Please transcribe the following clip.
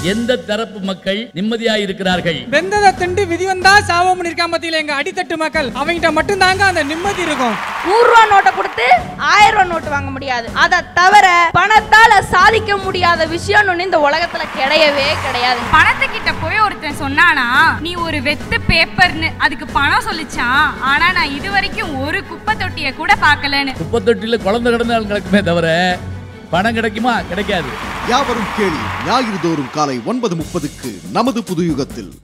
எந்த தரப்பு மக்கள் நிம்மதியா இருக்கிறார்கள் வெந்ததை திண்டு விதி வந்தா சாவோம்னு இருக்கா மத்தியில எங்க அடித்தட்டு மக்கள் அவங்கிட்ட மட்டும் தாங்க அந்த நிம்மதி இருக்கும் நூறு ரூபா நோட்டை கொடுத்து ஆயிரம் ரூபா நோட்டு வாங்க முடியாது அதை தவிர பணத்தால சாதிக்க முடியாத விஷயம் ஒண்ணு இந்த உலகத்துல கிடையவே கிடையாது பணத்துக்கிட்ட போய் ஒருத்தன் சொன்னானா நீ ஒரு வெத்து பேப்பர்னு அதுக்கு பணம் சொல்லிச்சான் ஆனா நான் இது வரைக்கும் ஒரு குப்பை தொட்டிய கூட பார்க்கலன்னு குப்பை தொட்டில குழந்தை கிடந்தாலும் கிடக்குமே தவிர பணம் கிடைக்குமா கிடைக்காது யாவரும் கேளு ஞாயிறு தோறும் காலை ஒன்பது முப்பதுக்கு நமது புது யுகத்தில்